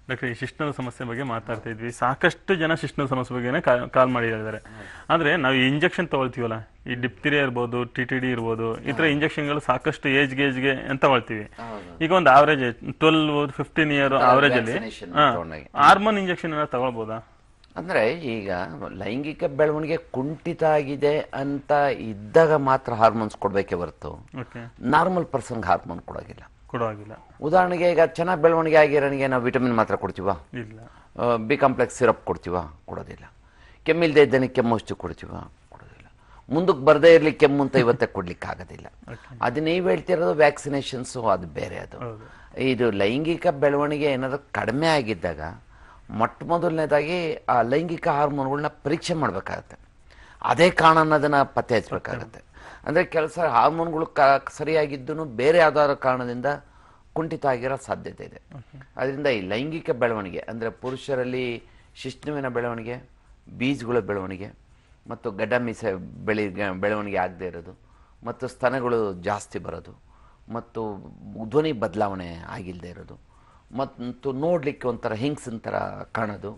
Doctor ಈ ಶಿಶ್ನದ ಸಮಸ್ಯೆ ಬಗ್ಗೆ ಮಾತಾಡ್ತಾ ಇದ್ವಿ ಸಾಕಷ್ಟು ಜನ ಶಿಶ್ನದ ಸಮಸ್ಯೆ ಬಗ್ಗೆ ಕಾಲ್ ಮಾಡಿ ಹೇಳಿದ್ದಾರೆ ಆದ್ರೆ ನಾವು ಈ ಇಂಜೆಕ್ಷನ್ ತಗೊಳ್ತೀವಲ್ಲ ಈ ಡಿಪ್ತಿರಿಯಾ ಇರ್ಬೋದು ಟಿ ಟಿ ಡಿ ಇರ್ಬೋದು ಈ ತರ ಇಂಜೆಕ್ಷನ್ಗಳು ಸಾಕಷ್ಟು ಏಜ್ ಗೇಜ್ಗೆ ಅಂತ ತಗೊಳ್ತೀವಿ ಈಗ ಒಂದು average twelve fifteen year average ಅಲ್ಲಿ vaccination ತಗೊಂಡಾಗೆ. ಹಾರ್ಮೋನ್ ಇಂಜೆಕ್ಷನ್ ಏನಾದ್ರು ತಗೊಳ್ಬೋದಾ ಅಂದ್ರೆ ಈಗ ಲೈಂಗಿಕ ಬೆಳವಣಿಗೆ ಕುಂಠಿತ ಆಗಿದೆ ಅಂತ ಇದ್ದಾಗ ಮಾತ್ರ ಹಾರ್ಮೋನ್ಸ್ ಕೊಡ್ಬೇಕೇ ಹೊರತು ಓಕೆ ನಾರ್ಮಲ್ ಪರ್ಸನ್ಗೆ ಹಾರ್ಮೋನ್ ಕೊಡೋಗಿಲ್ಲ ಕೊಡುವಾಗಿಲ್ಲ ಉದಾಹರಣೆಗೆ ಈಗ ಚೆನ್ನಾಗಿ ಬೆಳವಣಿಗೆ ಆಗಿರೋನಿಗೆ ನಾವು ವಿಟಮಿನ್ ಮಾತ್ರ ಕೊಡ್ತೀವ ಇಲ್ಲ ಬಿ ಕಾಂಪ್ಲೆಕ್ಸ್ ಸಿರಪ್ ಕೊಡ್ತೀವ ಕೊಡೋದಿಲ್ಲ ಕೆಮ್ಮಿಲ್ದೇ ಇದ್ದಾನೆ ಕೆಮ್ಮು ಔಷಧಿ ಕೊಡ್ತೀವ ಕೊಡೋದಿಲ್ಲ ಮುಂದಕ್ಕೆ ಬರದೇ ಇರಲಿ ಕೆಮ್ಮು ಅಂತ ಇವತ್ತೇ ಕೊಡ್ಲಿಕ್ಕೆ ಆಗೋದಿಲ್ಲ ಅದು ನೀವು ಹೇಳ್ತಿರೋದು ವ್ಯಾಕ್ಸಿನೇಷನ್ಸು ಅದು ಬೇರೆ ಅದು ಹೌದು. ಇದು ಲೈಂಗಿಕ ಬೆಳವಣಿಗೆ ಏನಾದರೂ ಕಡಿಮೆ ಆಗಿದ್ದಾಗ ಮೊಟ್ಟ ಮೊದಲನೇದಾಗಿ ಆ ಲೈಂಗಿಕ ಹಾರ್ಮೋನ್ಗಳನ್ನ ಪರೀಕ್ಷೆ ಮಾಡಬೇಕಾಗತ್ತೆ ಅದೇ ಕಾರಣ ಅದನ್ನು ಪತ್ತೆ ಹಚ್ಚಬೇಕಾಗತ್ತೆ ಅಂದರೆ ಕೆಲಸ ಹಾರ್ಮೋನ್ಗಳು ಕ ಸರಿಯಾಗಿದ್ದು ಬೇರೆ ಯಾವ್ದಾದ್ರು ಕಾರಣದಿಂದ ಕುಂಠಿತ ಆಗಿರೋ ಸಾಧ್ಯತೆ ಇದೆ ಅದರಿಂದ ಈ ಲೈಂಗಿಕ ಬೆಳವಣಿಗೆ ಅಂದರೆ ಪುರುಷರಲ್ಲಿ ಶಿಶ್ನುವಿನ ಬೆಳವಣಿಗೆ ಬೀಜಗಳ ಬೆಳವಣಿಗೆ ಮತ್ತು ಗಡ್ಡ ಮೀಸೆ ಬೆಳಿ ಬೆಳವಣಿಗೆ ಆಗದೆ ಇರೋದು ಮತ್ತು ಸ್ತನಗಳು ಜಾಸ್ತಿ ಬರೋದು ಮತ್ತು ಧ್ವನಿ ಬದಲಾವಣೆ ಆಗಿಲ್ಲದೆ ಇರೋದು ಮತ್ತು ನೋಡಲಿಕ್ಕೆ ಒಂಥರ ಹಿಂಗ್ಸಿನ ಥರ ಕಾಣೋದು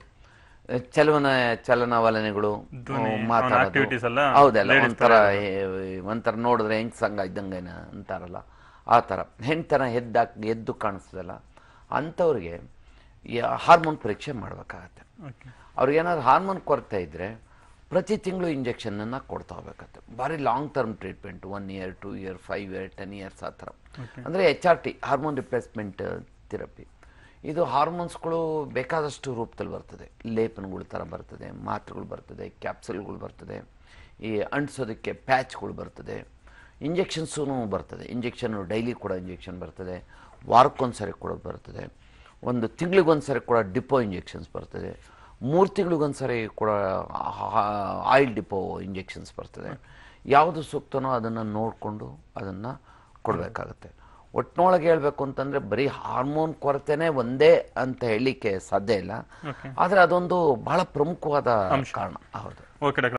ಚಲನ ಚಲನವಲನೆಗಳು ಧ್ವನಿ, ಅವನ ಮಾತಾಡೋದು activities ಎಲ್ಲ ಹೌದಲ್ಲ ladies ಒಂಥರ ಏ- ಒಂಥರ ನೋಡಿದ್ರೆ ಹೆಂಗ್ ಸಂಘ ಇದ್ದಂಗೆನ ಅಂತಾರಲ್ಲ ಆ ಥರ ಹೆಣ್ತನ ಎದ್ದಾಕ್ ಎದ್ದು ಕಾಣಿಸ್ತದಲ್ಲ ಅಂಥವ್ರಿಗೆ ಹಾರ್ಮೋನ್ ಪರೀಕ್ಷೆ ಮಾಡಬೇಕಾಗತ್ತೆ ಓಕೆ ಅವ್ರಿಗೇನಾದ್ರು ಹಾರ್ಮೋನ್ ಕೊರತೆ ಇದ್ದರೆ ಪ್ರತಿ ತಿಂಗಳು ಇಂಜೆಕ್ಷನನ್ನು ಕೊಡ್ತಾ ಹೋಗ್ಬೇಕಾಗತ್ತೆ ಭಾರಿ long term treatment one year two year five year ten years ಆ ಥರ ಅಂದರೆ H R T hormone replacement therapy ಇದು ಹಾರ್ಮೋನ್ಸ್ಗಳು ಬೇಕಾದಷ್ಟು ರೂಪದಲ್ಲಿ ಬರ್ತದೆ ಲೇಪನಗಳ ಥರ ಬರ್ತದೆ ಮಾತ್ರೆಗಳು ಬರ್ತದೆ ಕ್ಯಾಪ್ಸಲ್ಗಳು ಬರ್ತದೆ ಈ ಅಂಟಿಸೋದಕ್ಕೆ ಪ್ಯಾಚ್ಗಳು ಬರ್ತದೆ ಇಂಜೆಕ್ಷನ್ಸೂ ಬರ್ತದೆ ಇಂಜೆಕ್ಷನ್ ಡೈಲಿ ಕೂಡ ಇಂಜೆಕ್ಷನ್ ಬರ್ತದೆ ವಾರಕ್ಕೊಂದ್ಸರಿ ಕೊಡೋದು ಬರ್ತದೆ ಒಂದು ತಿಂಗಳಿಗೊಂದ್ಸರಿ ಕೂಡ ಡಿಪೋ ಇಂಜೆಕ್ಷನ್ಸ್ ಬರ್ತದೆ ಮೂರು ತಿಂಗಳಿಗೊಂದ್ಸರಿ ಕೂಡ ಆಯಿಲ್ ಡಿಪೋ ಇಂಜೆಕ್ಷನ್ಸ್ ಬರ್ತದೆ ಯಾವುದು ಸೂಕ್ತನೋ ಅದನ್ನು ನೋಡಿಕೊಂಡು ಅದನ್ನು ಕೊಡಬೇಕಾಗತ್ತೆ ಒಟ್ಟಿನೊಳಗೆ ಹೇಳ್ಬೇಕು ಅಂತಂದರೆ ಬರೀ ಹಾರ್ಮೋನ್ ಕೊರತೆನೇ ಒಂದೇ ಅಂತ ಹೇಳಲಿಕ್ಕೆ ಸಾಧ್ಯ ಇಲ್ಲ ಆದರೆ ಅದೊಂದು ಬಹಳ ಪ್ರಮುಖವಾದ ಕಾರಣ ಹೌದು ಓಕೆ ಡಾಕ್ಟರ್